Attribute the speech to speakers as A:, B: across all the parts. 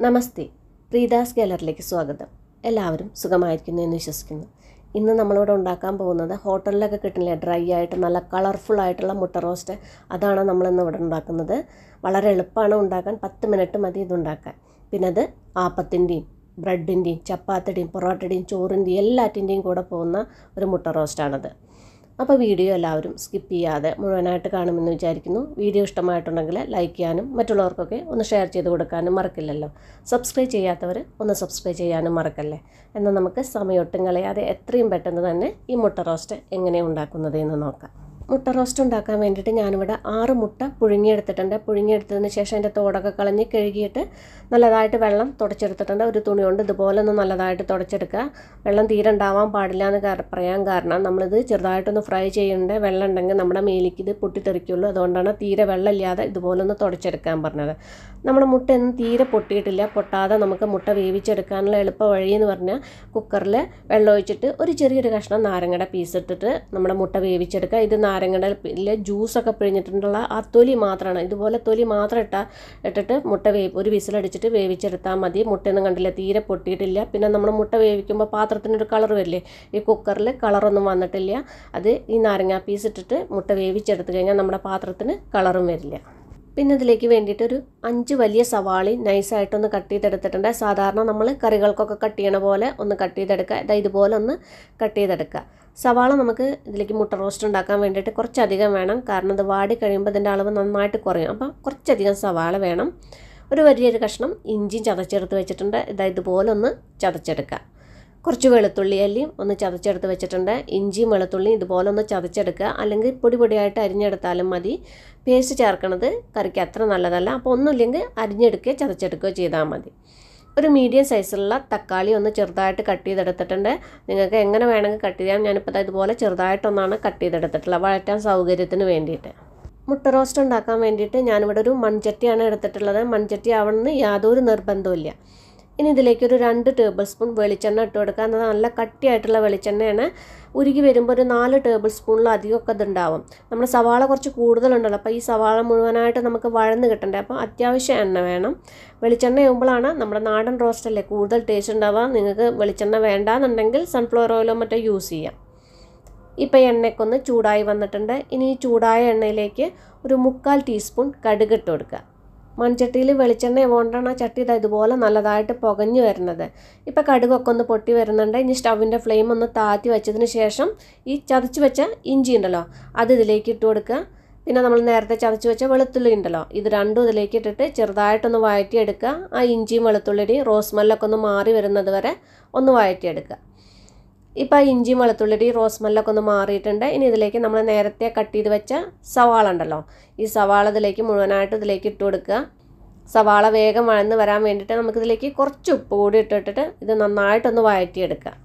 A: നമസ്തേ പ്രീതാസ് ഗാലറിയിലേക്ക് സ്വാഗതം എല്ലാവരും സുഖമായിരിക്കുന്നു എന്ന് വിശ്വസിക്കുന്നു ഇന്ന് നമ്മളിവിടെ ഉണ്ടാക്കാൻ പോകുന്നത് ഹോട്ടലിലൊക്കെ കിട്ടുന്നില്ല ഡ്രൈ ആയിട്ട് നല്ല കളർഫുൾ ആയിട്ടുള്ള മുട്ട റോസ്റ്റ് അതാണ് നമ്മളിന്ന് ഇവിടെ ഉണ്ടാക്കുന്നത് വളരെ എളുപ്പമാണ് ഉണ്ടാക്കാൻ പത്ത് മിനിറ്റ് മതി ഇതുണ്ടാക്കാൻ പിന്നെ അത് ആപ്പത്തിൻ്റെയും ബ്രെഡിൻ്റെയും ചപ്പാത്തിയുടെയും പൊറോട്ടയുടെയും ചോറിൻ്റെയും എല്ലാറ്റിൻ്റെയും കൂടെ പോകുന്ന ഒരു മുട്ട റോസ്റ്റാണത് അപ്പോൾ വീഡിയോ എല്ലാവരും സ്കിപ്പ് ചെയ്യാതെ മുഴുവനായിട്ട് കാണുമെന്ന് വിചാരിക്കുന്നു വീഡിയോ ഇഷ്ടമായിട്ടുണ്ടെങ്കിൽ ലൈക്ക് ചെയ്യാനും മറ്റുള്ളവർക്കൊക്കെ ഒന്ന് ഷെയർ ചെയ്ത് കൊടുക്കാനും മറക്കില്ലല്ലോ സബ്സ്ക്രൈബ് ചെയ്യാത്തവർ ഒന്ന് സബ്സ്ക്രൈബ് ചെയ്യാനും മറക്കല്ലേ എന്നാൽ നമുക്ക് സമയൊട്ടും കളയാതെ എത്രയും പെട്ടെന്ന് തന്നെ ഈ മുട്ട റോസ്റ്റ് എങ്ങനെ ഉണ്ടാക്കുന്നത് എന്ന് നോക്കാം മുട്ട റോസ്റ്റ് ഉണ്ടാക്കാൻ വേണ്ടിയിട്ട് ഞാനിവിടെ ആറ് മുട്ട പുഴുങ്ങിയെടുത്തിട്ടുണ്ട് പുഴുങ്ങിയെടുത്തതിന് ശേഷം അതിൻ്റെ തോടൊക്കെ കളഞ്ഞ് കഴുകിയിട്ട് നല്ലതായിട്ട് വെള്ളം തുടച്ചെടുത്തിട്ടുണ്ട് ഒരു തുണി കൊണ്ട് ഇതുപോലെ ഒന്ന് നല്ലതായിട്ട് തുടച്ചെടുക്കുക വെള്ളം തീരെ ഉണ്ടാവാൻ പാടില്ല എന്ന് കാര- പറയാൻ കാരണം നമ്മളിത് ചെറുതായിട്ടൊന്ന് ഫ്രൈ ചെയ്യേണ്ട വെള്ളം ഉണ്ടെങ്കിൽ നമ്മുടെ മേലേക്ക് ഇത് പൊട്ടിത്തെറിക്കുള്ളൂ അതുകൊണ്ടാണ് തീരെ വെള്ളമില്ലാതെ ഇതുപോലെ ഒന്ന് തുടച്ചെടുക്കാൻ പറഞ്ഞത് നമ്മുടെ മുട്ടയൊന്നും തീരെ പൊട്ടിയിട്ടില്ല പൊട്ടാതെ നമുക്ക് മുട്ട വേവിച്ചെടുക്കാനുള്ള എളുപ്പ വഴി എന്ന് പറഞ്ഞാൽ കുക്കറിൽ വെള്ളം ഒഴിച്ചിട്ട് ഒരു ചെറിയൊരു കഷ്ണം നാരങ്ങയുടെ പീസ് ഇട്ടിട്ട് നമ്മുടെ മുട്ട വേവിച്ചെടുക്കുക ഇത് നാരങ്ങയുടെ ജ്യൂസൊക്കെ പിഴിഞ്ഞിട്ടുള്ള ആ തൊലി മാത്രമാണ് ഇതുപോലെ തൊലി മാത്രം ഇട്ടാൽ ഇട്ടിട്ട് മുട്ട വേ ഒരു വിസിലടിച്ചിട്ട് വേവിച്ചെടുത്താൽ മതി മുട്ടയൊന്നും കണ്ടില്ല തീരെ പൊട്ടിയിട്ടില്ല പിന്നെ നമ്മൾ മുട്ട വേവിക്കുമ്പോൾ പാത്രത്തിനൊരു കളർ വരില്ലേ ഈ കുക്കറിൽ കളറൊന്നും വന്നിട്ടില്ല അത് ഈ നാരങ്ങാ പീസ് ഇട്ടിട്ട് മുട്ട വേവിച്ചെടുത്ത് കഴിഞ്ഞാൽ നമ്മുടെ പാത്രത്തിന് കളറും വരില്ല പിന്നെ ഇതിലേക്ക് വേണ്ടിയിട്ട് ഒരു അഞ്ച് വലിയ സവാളി നൈസായിട്ടൊന്ന് കട്ട് ചെയ്തെടുത്തിട്ടുണ്ട് സാധാരണ നമ്മൾ കറികൾക്കൊക്കെ കട്ട് ചെയ്യണ പോലെ ഒന്ന് കട്ട് ചെയ്തെടുക്കുക ഇതാ ഇതുപോലെ ഒന്ന് കട്ട് ചെയ്തെടുക്കുക സവാള നമുക്ക് ഇതിലേക്ക് മുട്ട റോസ്റ്റ് ഉണ്ടാക്കാൻ വേണ്ടിയിട്ട് കുറച്ചധികം വേണം കാരണം ഇത് വാടി കഴിയുമ്പോൾ ഇതിൻ്റെ അളവ് നന്നായിട്ട് കുറയും അപ്പം കുറച്ചധികം സവാള വേണം ഒരു വലിയൊരു കഷ്ണം ഇഞ്ചിയും ചതച്ചെടുത്ത് വെച്ചിട്ടുണ്ട് ഇതാ ഇതുപോലെ ഒന്ന് ചതച്ചെടുക്കുക കുറച്ച് വെളുത്തുള്ളി അല്ലിയും ഒന്ന് ചതച്ചെടുത്ത് വെച്ചിട്ടുണ്ട് ഇഞ്ചിയും വെളുത്തുള്ളിയും ഇതുപോലെ ഒന്ന് ചതച്ചെടുക്കുക അല്ലെങ്കിൽ പൊടി പൊടിയായിട്ട് അരിഞ്ഞെടുത്താലും മതി പേസ്റ്റ് ചേർക്കണത് കറിക്ക് അത്ര നല്ലതല്ല അപ്പോൾ ഒന്നുമില്ലെങ്കിൽ അരിഞ്ഞെടുക്കുകയോ ചതച്ചെടുക്കുകയോ ചെയ്താൽ മതി ഒരു മീഡിയം സൈസിലുള്ള തക്കാളി ഒന്ന് ചെറുതായിട്ട് കട്ട് ചെയ്തെടുത്തിട്ടുണ്ട് നിങ്ങൾക്ക് എങ്ങനെ വേണമെങ്കിൽ കട്ട് ചെയ്യാം ഞാനിപ്പോൾ ദാ ഇതുപോലെ ചെറുതായിട്ടൊന്നാണ് കട്ട് ചെയ്തെടുത്തിട്ടുള്ളത് വഴറ്റാൻ സൗകര്യത്തിന് വേണ്ടിയിട്ട് മുട്ട റോസ്റ്റ് ഉണ്ടാക്കാൻ വേണ്ടിയിട്ട് ഞാനിവിടെ ഒരു മൺചട്ടിയാണ് എടുത്തിട്ടുള്ളത് മൺചട്ടി ആവണമെന്ന് യാതൊരു നിർബന്ധവുമില്ല ഇനി ഇതിലേക്ക് ഒരു രണ്ട് ടേബിൾ സ്പൂൺ വെളിച്ചെണ്ണ ഇട്ട് കൊടുക്കുക എന്നത് നല്ല കട്ടിയായിട്ടുള്ള വെളിച്ചെണ്ണയാണ് ഉരുകി വരുമ്പോൾ ഒരു നാല് ടേബിൾ സ്പൂണിലധികമൊക്കെ ഇതുണ്ടാവും നമ്മൾ സവാള കുറച്ച് കൂടുതലുണ്ടല്ലോ അപ്പോൾ ഈ സവാള മുഴുവനായിട്ട് നമുക്ക് വഴന്ന് കിട്ടണ്ടേ അപ്പോൾ അത്യാവശ്യം എണ്ണ വേണം വെളിച്ചെണ്ണ ആകുമ്പോഴാണ് നമ്മുടെ നാടൻ റോസ്റ്റ് അല്ലേ കൂടുതൽ ടേസ്റ്റ് ഉണ്ടാവുക നിങ്ങൾക്ക് വെളിച്ചെണ്ണ വേണ്ടാന്നുണ്ടെങ്കിൽ സൺഫ്ലവർ ഓയിലോ മറ്റോ യൂസ് ചെയ്യാം ഇപ്പോൾ എണ്ണയ്ക്കൊന്ന് ചൂടായി വന്നിട്ടുണ്ട് ഇനി ഈ ചൂടായ എണ്ണയിലേക്ക് ഒരു മുക്കാൽ ടീസ്പൂൺ കടുക് ഇട്ട് കൊടുക്കുക മൺചട്ടിയിൽ വെളിച്ചെണ്ണ കൊണ്ടാണ് ആ ചട്ടി ഇതാ ഇതുപോലെ നല്ലതായിട്ട് പുകഞ്ഞു വരുന്നത് ഇപ്പോൾ കടുകൊക്കെ ഒന്ന് പൊട്ടി വരുന്നുണ്ട് ഇനി സ്റ്റവിൻ്റെ ഫ്ലെയിം ഒന്ന് താത്തി വെച്ചതിന് ശേഷം ഈ ചതച്ച് വെച്ച ഇഞ്ചി ഉണ്ടല്ലോ അത് ഇതിലേക്ക് ഇട്ട് കൊടുക്കുക പിന്നെ നമ്മൾ നേരത്തെ ചതച്ച് വെച്ച വെളുത്തുള്ളി ഉണ്ടല്ലോ ഇത് രണ്ടും ഇതിലേക്ക് ഇട്ടിട്ട് ചെറുതായിട്ടൊന്ന് വഴറ്റിയെടുക്കുക ആ ഇഞ്ചിയും വെളുത്തുള്ളിയുടെയും റോസ് സ്മെല്ലൊക്കെ ഒന്ന് മാറി വരുന്നത് വരെ ഒന്ന് വഴറ്റിയെടുക്കുക ഇപ്പോൾ ആ ഇഞ്ചിയും വെളുത്തുള്ളിയുടെയും റോസ് സ്മെല്ലൊക്കെ ഒന്ന് മാറിയിട്ടുണ്ട് ഇനി ഇതിലേക്ക് നമ്മൾ നേരത്തെ കട്ട് ചെയ്ത് വെച്ച സവാള ഉണ്ടല്ലോ ഈ സവാള ഇതിലേക്ക് മുഴുവനായിട്ട് ഇതിലേക്ക് ഇട്ട് കൊടുക്കുക സവാള വേഗം വഴന്ന് വരാൻ വേണ്ടിയിട്ട് നമുക്കിതിലേക്ക് കുറച്ച് ഉപ്പ് കൂടി ഇട്ടിട്ടിട്ട് ഇത് നന്നായിട്ടൊന്ന് വഴറ്റിയെടുക്കുക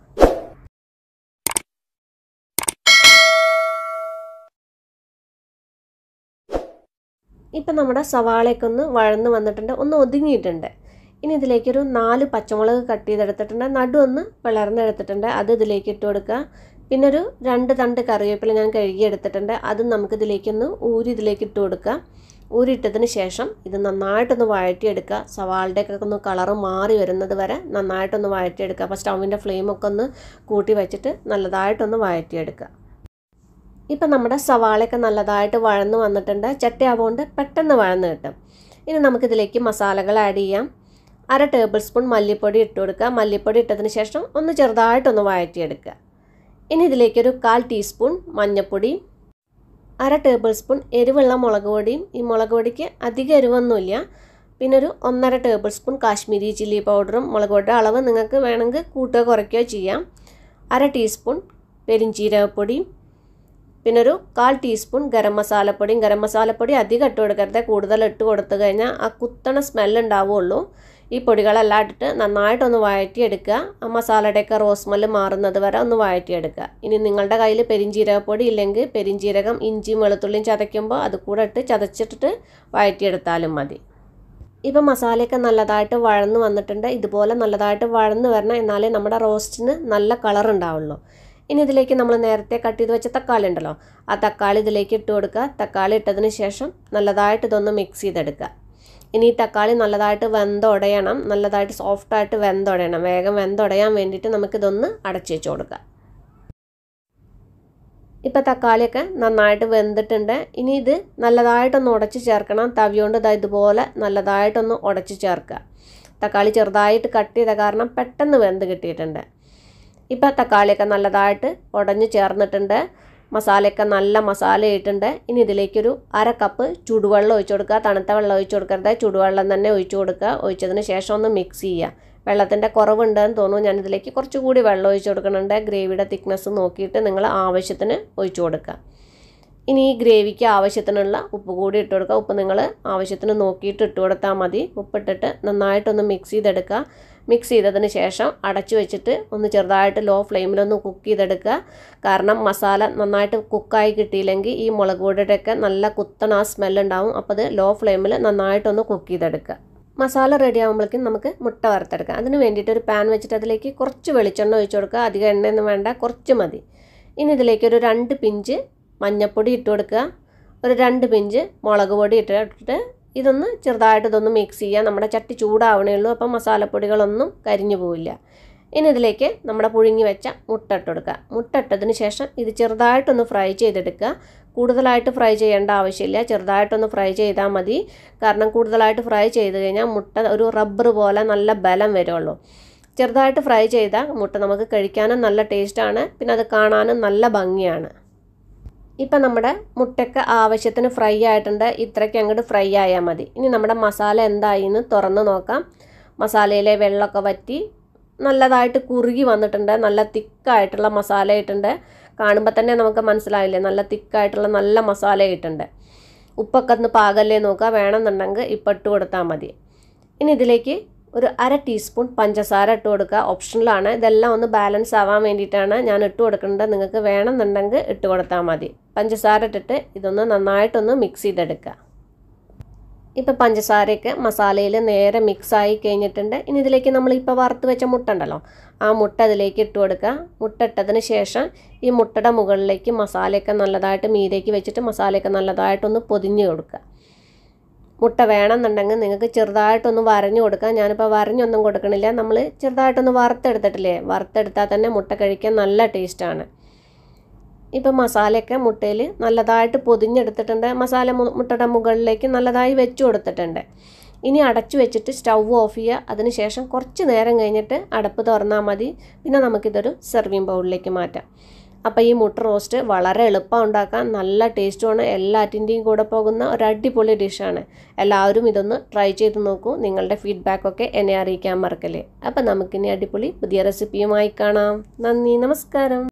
A: ഇപ്പം നമ്മുടെ സവാളയൊക്കെ ഒന്ന് വഴന്ന് വന്നിട്ടുണ്ട് ഒന്ന് ഒതുങ്ങിയിട്ടുണ്ട് ഇനി ഇതിലേക്കൊരു നാല് പച്ചമുളക് കട്ട് ചെയ്തെടുത്തിട്ടുണ്ട് നടു ഒന്ന് പിളർന്നെടുത്തിട്ടുണ്ട് അത് ഇതിലേക്ക് ഇട്ട് കൊടുക്കുക പിന്നെ ഒരു രണ്ട് തണ്ട് കറിവേപ്പില ഞാൻ കഴുകി എടുത്തിട്ടുണ്ട് അതും നമുക്ക് ഇതിലേക്കൊന്ന് ഊരി ഇതിലേക്ക് ഇട്ട് കൊടുക്കുക ഊരിയിട്ടതിന് ശേഷം ഇത് നന്നായിട്ടൊന്ന് വഴറ്റിയെടുക്കുക സവാളുടെയൊക്കെ ഒന്ന് കളറ് മാറി വരുന്നത് വരെ നന്നായിട്ടൊന്ന് വഴറ്റിയെടുക്കുക അപ്പോൾ സ്റ്റൗവിൻ്റെ ഫ്ലെയിമൊക്കെ ഒന്ന് കൂട്ടി വെച്ചിട്ട് നല്ലതായിട്ടൊന്ന് വഴറ്റിയെടുക്കുക ഇപ്പം നമ്മുടെ സവാളയൊക്കെ നല്ലതായിട്ട് വഴന്ന് വന്നിട്ടുണ്ട് ചട്ടി ആവുകൊണ്ട് പെട്ടെന്ന് വഴന്ന് കിട്ടും ഇനി നമുക്കിതിലേക്ക് മസാലകൾ ആഡ് ചെയ്യാം അര ടേബിൾ സ്പൂൺ മല്ലിപ്പൊടി ഇട്ട് കൊടുക്കുക മല്ലിപ്പൊടി ഇട്ടതിന് ശേഷം ഒന്ന് ചെറുതായിട്ടൊന്ന് വഴറ്റിയെടുക്കുക ഇനി ഇതിലേക്കൊരു കാൽ ടീസ്പൂൺ മഞ്ഞൾപ്പൊടി അര ടേബിൾ സ്പൂൺ എരിവുള്ള മുളക് പൊടിയും ഈ മുളക് പൊടിക്ക് അധികം എരിവൊന്നുമില്ല പിന്നെ ഒരു ഒന്നര ടേബിൾ സ്പൂൺ കാശ്മീരി ചില്ലി പൗഡറും മുളക് പൊടിയുടെ അളവ് നിങ്ങൾക്ക് വേണമെങ്കിൽ കൂട്ടുകയോ കുറയ്ക്കുകയോ ചെയ്യാം അര ടീസ്പൂൺ പെരിഞ്ചീരകപ്പൊടിയും പിന്നെ ഒരു കാൽ ടീസ്പൂൺ ഗരം മസാലപ്പൊടിയും ഗരം മസാലപ്പൊടി അധികം ഇട്ട് കൊടുക്കരുത് കൂടുതൽ ഇട്ട് കൊടുത്തു കഴിഞ്ഞാൽ ആ കുത്തണ സ്മെല്ല് ഉണ്ടാവുള്ളൂ ഈ പൊടികളെല്ലാം ഇട്ടിട്ട് നന്നായിട്ടൊന്ന് വഴറ്റിയെടുക്കുക ആ മസാലയുടെയൊക്കെ റോസ് സ്മെല്ല് മാറുന്നത് വരെ ഒന്ന് വഴറ്റിയെടുക്കുക ഇനി നിങ്ങളുടെ കയ്യിൽ പെരിഞ്ചീരകപ്പൊടി ഇല്ലെങ്കിൽ പെരിഞ്ചീരകം ഇഞ്ചിയും വെളുത്തുള്ളിയും ചതയ്ക്കുമ്പോൾ അത് കൂടെ ഇട്ട് ചതച്ചിട്ടിട്ട് വഴറ്റിയെടുത്താലും മതി ഇപ്പം മസാലയൊക്കെ നല്ലതായിട്ട് വഴന്ന് വന്നിട്ടുണ്ട് ഇതുപോലെ നല്ലതായിട്ട് വഴന്ന് വരണം എന്നാലേ നമ്മുടെ റോസ്റ്റിന് നല്ല കളർ ഉണ്ടാവുള്ളൂ ഇനി ഇതിലേക്ക് നമ്മൾ നേരത്തെ കട്ട് ചെയ്ത് വെച്ച തക്കാളി ഉണ്ടല്ലോ ആ തക്കാളി ഇതിലേക്ക് ഇട്ട് കൊടുക്കുക തക്കാളി ഇട്ടതിന് ശേഷം നല്ലതായിട്ട് ഇതൊന്ന് മിക്സ് ചെയ്തെടുക്കുക ഇനി ഈ തക്കാളി നല്ലതായിട്ട് വെന്തുടയണം നല്ലതായിട്ട് സോഫ്റ്റായിട്ട് വെന്തുടയണം വേഗം വെന്തുടയാൻ വേണ്ടിയിട്ട് നമുക്കിതൊന്ന് അടച്ചു വെച്ച് കൊടുക്കാം ഇപ്പം തക്കാളിയൊക്കെ നന്നായിട്ട് വെന്തിട്ടുണ്ട് ഇനി ഇത് നല്ലതായിട്ടൊന്ന് ഉടച്ച് ചേർക്കണം തവി കൊണ്ട് ഇതാ ഇതുപോലെ നല്ലതായിട്ടൊന്ന് ഉടച്ച് ചേർക്കുക തക്കാളി ചെറുതായിട്ട് കട്ട് ചെയ്ത കാരണം പെട്ടെന്ന് വെന്ത് കിട്ടിയിട്ടുണ്ട് ഇപ്പം തക്കാളിയൊക്കെ നല്ലതായിട്ട് ഉടഞ്ഞ് ചേർന്നിട്ടുണ്ട് മസാലയൊക്കെ നല്ല മസാല ഇട്ടുണ്ട് ഇനി ഇതിലേക്കൊരു അര കപ്പ് ചൂടുവെള്ളം ഒഴിച്ചു കൊടുക്കുക തണുത്ത വെള്ളം ഒഴിച്ചു കൊടുക്കരുത് ചൂടുവെള്ളം തന്നെ ഒഴിച്ചു കൊടുക്കുക ഒഴിച്ചതിന് ശേഷം ഒന്ന് മിക്സ് ചെയ്യുക വെള്ളത്തിൻ്റെ കുറവുണ്ടെന്ന് തോന്നുന്നു ഞാനിതിലേക്ക് കുറച്ചുകൂടി വെള്ളം ഒഴിച്ചു കൊടുക്കുന്നുണ്ട് ഗ്രേവിയുടെ തിക്നെസ് നോക്കിയിട്ട് നിങ്ങൾ ആവശ്യത്തിന് ഒഴിച്ചു കൊടുക്കുക ഇനി ഈ ഗ്രേവിക്ക് ആവശ്യത്തിനുള്ള ഉപ്പ് കൂടി ഇട്ട് കൊടുക്കുക ഉപ്പ് നിങ്ങൾ ആവശ്യത്തിന് നോക്കിയിട്ട് ഇട്ട് കൊടുത്താൽ മതി ഉപ്പിട്ടിട്ട് നന്നായിട്ടൊന്ന് മിക്സ് ചെയ്തെടുക്കുക മിക്സ് ചെയ്തതിന് ശേഷം അടച്ചു വെച്ചിട്ട് ഒന്ന് ചെറുതായിട്ട് ലോ ഫ്ലെയിമിലൊന്ന് കുക്ക് ചെയ്തെടുക്കുക കാരണം മസാല നന്നായിട്ട് കുക്കായി കിട്ടിയില്ലെങ്കിൽ ഈ മുളക് പൊടിയുടെയൊക്കെ നല്ല കുത്തണ ആ സ്മെല്ലുണ്ടാവും അപ്പോൾ അത് ലോ ഫ്ലെയിമിൽ നന്നായിട്ടൊന്ന് കുക്ക് ചെയ്തെടുക്കുക മസാല റെഡി ആകുമ്പോഴേക്കും നമുക്ക് മുട്ട വറുത്തെടുക്കാം അതിന് വേണ്ടിയിട്ട് ഒരു പാൻ വെച്ചിട്ട് അതിലേക്ക് കുറച്ച് വെളിച്ചെണ്ണ ഒഴിച്ചു കൊടുക്കുക അധികം എണ്ണയൊന്നും വേണ്ട കുറച്ച് മതി ഇനി ഇതിലേക്ക് ഒരു രണ്ട് പിഞ്ച് മഞ്ഞൾപ്പൊടി ഇട്ട് കൊടുക്കുക ഒരു രണ്ട് പിഞ്ച് മുളക് പൊടി ഇട്ടിട്ട് ഇതൊന്ന് ചെറുതായിട്ട് ഇതൊന്ന് മിക്സ് ചെയ്യുക നമ്മുടെ ചട്ടി ചൂടാവണേ ഉള്ളൂ അപ്പം മസാലപ്പൊടികളൊന്നും കരിഞ്ഞു പോവില്ല ഇനി ഇതിലേക്ക് നമ്മുടെ പുഴുങ്ങി വെച്ച മുട്ട ഇട്ട് കൊടുക്കുക മുട്ട ഇട്ടതിന് ശേഷം ഇത് ചെറുതായിട്ടൊന്ന് ഫ്രൈ ചെയ്തെടുക്കുക കൂടുതലായിട്ട് ഫ്രൈ ചെയ്യേണ്ട ആവശ്യമില്ല ചെറുതായിട്ടൊന്ന് ഫ്രൈ ചെയ്താൽ മതി കാരണം കൂടുതലായിട്ട് ഫ്രൈ ചെയ്ത് കഴിഞ്ഞാൽ മുട്ട ഒരു റബ്ബർ പോലെ നല്ല ബലം വരുള്ളൂ ചെറുതായിട്ട് ഫ്രൈ ചെയ്താൽ മുട്ട നമുക്ക് കഴിക്കാനും നല്ല ടേസ്റ്റാണ് പിന്നെ അത് കാണാനും നല്ല ഭംഗിയാണ് ഇപ്പം നമ്മുടെ മുട്ടയ്ക്ക് ആവശ്യത്തിന് ഫ്രൈ ആയിട്ടുണ്ട് ഇത്രയ്ക്ക് അങ്ങോട്ട് ഫ്രൈ ആയാൽ മതി ഇനി നമ്മുടെ മസാല എന്തായി എന്ന് തുറന്ന് നോക്കാം മസാലയിലെ വെള്ളമൊക്കെ വറ്റി നല്ലതായിട്ട് കുറുകി വന്നിട്ടുണ്ട് നല്ല തിക്കായിട്ടുള്ള മസാല ഇട്ടുണ്ട് കാണുമ്പോൾ തന്നെ നമുക്ക് മനസ്സിലായില്ലേ നല്ല തിക്കായിട്ടുള്ള നല്ല മസാല ഇട്ടുണ്ട് ഉപ്പൊക്കെ ഒന്ന് പാകല്ലേ നോക്കുക വേണമെന്നുണ്ടെങ്കിൽ ഇപ്പം ഇട്ട് കൊടുത്താൽ മതി ഇനി ഇതിലേക്ക് ഒരു അര ടീസ്പൂൺ പഞ്ചസാര ഇട്ട് കൊടുക്കുക ഓപ്ഷനിലാണ് ഇതെല്ലാം ഒന്ന് ബാലൻസ് ആവാൻ വേണ്ടിയിട്ടാണ് ഞാൻ ഇട്ട് കൊടുക്കുന്നത് നിങ്ങൾക്ക് വേണമെന്നുണ്ടെങ്കിൽ ഇട്ട് കൊടുത്താൽ മതി പഞ്ചസാര ഇട്ടിട്ട് ഇതൊന്ന് നന്നായിട്ടൊന്ന് മിക്സ് ചെയ്തെടുക്കുക ഇപ്പം പഞ്ചസാരയൊക്കെ മസാലയിൽ നേരെ മിക്സ് ആയി കഴിഞ്ഞിട്ടുണ്ട് ഇനി ഇതിലേക്ക് നമ്മൾ ഇപ്പോൾ വറുത്ത് വെച്ച മുട്ട ഉണ്ടല്ലോ ആ മുട്ട അതിലേക്ക് ഇട്ട് കൊടുക്കുക മുട്ട ഇട്ടതിന് ശേഷം ഈ മുട്ടയുടെ മുകളിലേക്ക് മസാലയൊക്കെ നല്ലതായിട്ട് മീതേക്ക് വെച്ചിട്ട് മസാലയൊക്കെ നല്ലതായിട്ടൊന്ന് പൊതിഞ്ഞ് കൊടുക്കുക മുട്ട വേണമെന്നുണ്ടെങ്കിൽ നിങ്ങൾക്ക് ചെറുതായിട്ടൊന്ന് വരഞ്ഞു കൊടുക്കാം ഞാനിപ്പോൾ വരഞ്ഞൊന്നും കൊടുക്കണില്ല നമ്മൾ ചെറുതായിട്ടൊന്ന് വറുത്തെടുത്തിട്ടില്ലേ വറുത്തെടുത്താൽ തന്നെ മുട്ട കഴിക്കാൻ നല്ല ടേസ്റ്റാണ് ഇപ്പം മസാലയൊക്കെ മുട്ടയിൽ നല്ലതായിട്ട് പൊതിഞ്ഞെടുത്തിട്ടുണ്ട് മസാല മുട്ടയുടെ മുകളിലേക്ക് നല്ലതായി വെച്ച് കൊടുത്തിട്ടുണ്ട് ഇനി അടച്ചു വെച്ചിട്ട് സ്റ്റൗ ഓഫ് ചെയ്യുക അതിനുശേഷം കുറച്ച് നേരം കഴിഞ്ഞിട്ട് അടപ്പ് തുറന്നാൽ മതി പിന്നെ നമുക്കിതൊരു സെർവിങ് ബൗളിലേക്ക് മാറ്റാം അപ്പോൾ ഈ മുട്ട റോസ്റ്റ് വളരെ എളുപ്പം ഉണ്ടാക്കാൻ നല്ല ടേസ്റ്റുമാണ് എല്ലാറ്റിൻ്റെയും കൂടെ പോകുന്ന ഒരു അടിപൊളി ഡിഷാണ് എല്ലാവരും ഇതൊന്ന് ട്രൈ ചെയ്ത് നോക്കൂ നിങ്ങളുടെ ഫീഡ്ബാക്കൊക്കെ എന്നെ അറിയിക്കാൻ മറക്കല്ലേ അപ്പോൾ നമുക്കിനി അടിപൊളി പുതിയ റെസിപ്പിയുമായി കാണാം നന്ദി നമസ്കാരം